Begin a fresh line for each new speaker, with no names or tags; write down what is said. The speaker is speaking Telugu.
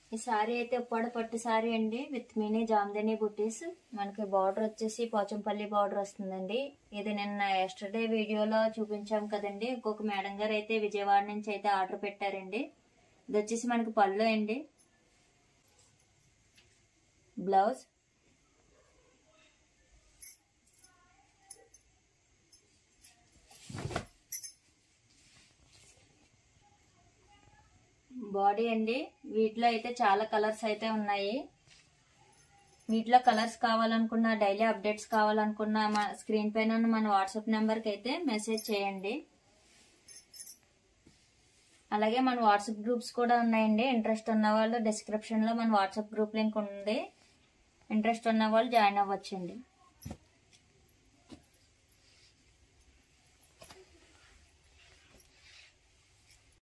ఈ సారీ అయితే ఉప్పాడ పట్టు సారీ అండి విత్ మినీ జామ్దని బుటీస్ మనకి బార్డర్ వచ్చేసి పోచంపల్లి బార్డర్ వస్తుందండి ఇది నిన్న ఎస్టర్డే వీడియోలో చూపించాం కదండి ఇంకొక మేడం గారు అయితే విజయవాడ నుంచి అయితే ఆర్డర్ పెట్టారండి ఇది వచ్చేసి మనకి పళ్ళు అండి బ్లౌజ్ బాడీ అండి వీటిలో అయితే చాలా కలర్స్ అయితే ఉన్నాయి వీటిలో కలర్స్ కావాలనుకున్న డైలీ అప్డేట్స్ కావాలనుకున్న మా స్క్రీన్ పైన ఉన్న మన వాట్సాప్ నెంబర్కి అయితే మెసేజ్ చేయండి అలాగే మన వాట్సాప్ గ్రూప్స్ కూడా ఉన్నాయండి ఇంట్రెస్ట్ ఉన్న వాళ్ళు డిస్క్రిప్షన్లో మన వాట్సాప్ గ్రూప్ లింక్ ఉంది ఇంట్రెస్ట్ ఉన్న వాళ్ళు జాయిన్ అవ్వచ్చండి